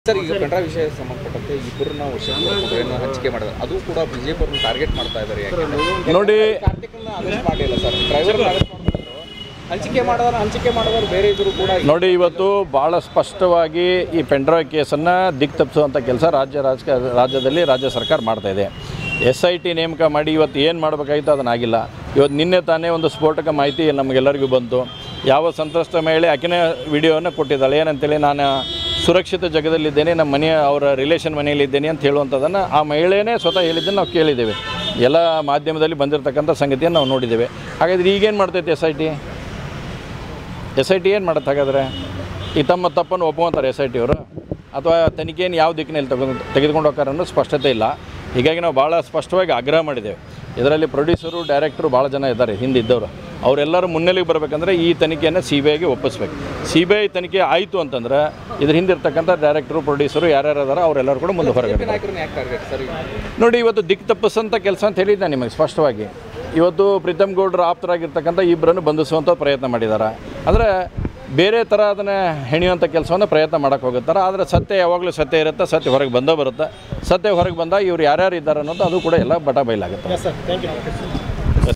Sir ಈಗ pen drive ವಿಷಯ ಸಂಬಂಧಪಟ್ಟಂತೆ ಇಬ್ಬರನ್ನ ವರ್ಷ ಹಂಚಿಕೆ ಮಾಡಿದ್ರೆ ಅದು ಕೂಡ ಬಿಜೆಪಿ ಅವ್ರನ್ನ ಟಾರ್ಗೆಟ್ ಮಾಡ್ತಾ ಇದ್ದಾರೆ ಯಾಕೆ ನೋಡಿ ಕಾರ್ತಿಕ್ನ ಅರೆಸ್ಟ್ ಮಾಡಲಿಲ್ಲ ಸರ್ ಡ್ರೈವರ್ ಅರೆಸ್ಟ್ ಮಾಡಿದ್ರು ಹಂಚಿಕೆ ಮಾಡಿದ್ರೆ ಹಂಚಿಕೆ ಮಾಡಿದವರು ಬೇರೆ ಇದ್ರು ಕೂಡ ನೋಡಿ ಇವತ್ತು ಭಾಳ ಸ್ಪಷ್ಟವಾಗಿ ಈ ಪೆಂಡ್ರಾಯ್ ಕೇಸನ್ನು ದಿಕ್ ತಪ್ಪಿಸುವಂಥ ಕೆಲಸ ರಾಜ್ಯ ರಾಜಕ ರಾಜ್ಯದಲ್ಲಿ ರಾಜ್ಯ ಸರ್ಕಾರ ಮಾಡ್ತಾ ಇದೆ ಎಸ್ ಐ ಟಿ ನೇಮಕ ಮಾಡಿ ಇವತ್ತು ಏನು ಮಾಡಬೇಕಾಗಿತ್ತು ಅದನ್ನಾಗಿಲ್ಲ ಇವತ್ತು ನಿನ್ನೆ ತಾನೇ ಒಂದು ಸ್ಫೋಟಕ ಮಾಹಿತಿ ನಮಗೆಲ್ಲರಿಗೂ ಬಂತು ಯಾವ ಸಂತ್ರಸ್ತ ಮಹಿಳೆ ಆಕಿನ ವಿಡಿಯೋವನ್ನು ಕೊಟ್ಟಿದ್ದಾಳೆ ಏನಂತೇಳಿ ನಾನು ಸುರಕ್ಷಿತ ಜಗದಲ್ಲಿದ್ದೇನೆ ನಮ್ಮ ಮನೆಯ ಅವರ ರಿಲೇಷನ್ ಮನೆಯಲ್ಲಿದ್ದೇನೆ ಅಂತ ಹೇಳುವಂಥದ್ದನ್ನು ಆ ಮಹಿಳೆಯೇ ಸ್ವತಃ ಹೇಳಿದ್ದನ್ನು ನಾವು ಕೇಳಿದ್ದೇವೆ ಎಲ್ಲ ಮಾಧ್ಯಮದಲ್ಲಿ ಬಂದಿರತಕ್ಕಂಥ ಸಂಗತಿಯನ್ನು ನಾವು ನೋಡಿದ್ದೇವೆ ಹಾಗಾದರೆ ಈಗೇನು ಮಾಡ್ತೈತೆ S I T S I T ಏನು ಮಾಡುತ್ತೆ ಹಾಗಾದರೆ ಈ ತಮ್ಮ ತಪ್ಪನ್ನು ಒಪ್ಕೊಂತಾರೆ ಎಸ್ ಐ ಟಿ ಅವರು ಅಥವಾ ತನಿಖೆಯನ್ನು ಯಾವ ದಿಕ್ಕಿನಲ್ಲಿ ತೆಗೆದು ತೆಗೆದುಕೊಂಡು ಹೋಗ್ತಾರೆ ಅನ್ನೋ ಸ್ಪಷ್ಟತೆ ಇಲ್ಲ ಹೀಗಾಗಿ ನಾವು ಭಾಳ ಸ್ಪಷ್ಟವಾಗಿ ಆಗ್ರಹ ಮಾಡಿದ್ದೇವೆ ಇದರಲ್ಲಿ ಪ್ರೊಡ್ಯೂಸರು ಡೈರೆಕ್ಟರು ಭಾಳ ಜನ ಇದ್ದಾರೆ ಹಿಂದಿದ್ದವರು ಅವರೆಲ್ಲರೂ ಮುನ್ನೆಲೆಗೆ ಬರಬೇಕಂದ್ರೆ ಈ ತನಿಖೆಯನ್ನು ಸಿ ಬಿ ಐಗೆ ಒಪ್ಪಿಸ್ಬೇಕು ಸಿ ಬಿ ಐ ತನಿಖೆ ಆಯಿತು ಅಂತಂದ್ರೆ ಇದ್ರ ಹಿಂದಿರ್ತಕ್ಕಂಥ ಡೈರೆಕ್ಟರು ಪ್ರೊಡ್ಯೂಸರು ಯಾರ್ಯಾರು ಅದಾರ ಅವರೆಲ್ಲರೂ ಕೂಡ ಮುಂದೆ ಹೊರಗಡೆ ನಾಯಕರನ್ನ ಯಾಕೆ ಟಾರ್ಗೆಟ್ ಸರ್ ಈಗ? ನೋಡಿ ಇವತ್ತು ದಿಕ್ಕು ತಪ್ಪಿಸಂಥ ಕೆಲಸ ಅಂತ ಹೇಳಿದ್ದೆ ನಿಮಗೆ ಸ್ಪಷ್ಟವಾಗಿ ಇವತ್ತು ಪ್ರೀತಮ್ ಗೌಡ್ರ ಆಪ್ತರಾಗಿರ್ತಕ್ಕಂಥ ಇಬ್ಬರನ್ನು ಬಂಧಿಸುವಂಥ ಪ್ರಯತ್ನ ಮಾಡಿದ್ದಾರೆ ಅಂದರೆ ಬೇರೆ ಥರ ಅದನ್ನು ಹೆಣೆಯುವಂಥ ಕೆಲಸವನ್ನು ಪ್ರಯತ್ನ ಮಾಡೋಕ್ಕೆ ಹೋಗುತ್ತಾರೆ ಆದರೆ ಸತ್ಯ ಯಾವಾಗಲೂ ಸತ್ಯ ಇರುತ್ತೆ ಸತ್ಯ ಹೊರಗೆ ಬಂದೇ ಬರುತ್ತೆ ಸತ್ಯ ಹೊರಗೆ ಬಂದಾಗ ಇವ್ರು ಯಾರ್ಯಾರು ಇದ್ದಾರೆ ಅನ್ನೋದು ಅದು ಕೂಡ ಎಲ್ಲ ಬಟ ಬಯಲಾಗುತ್ತೆ ಸರ್ ಥ್ಯಾಂಕ್ ಯು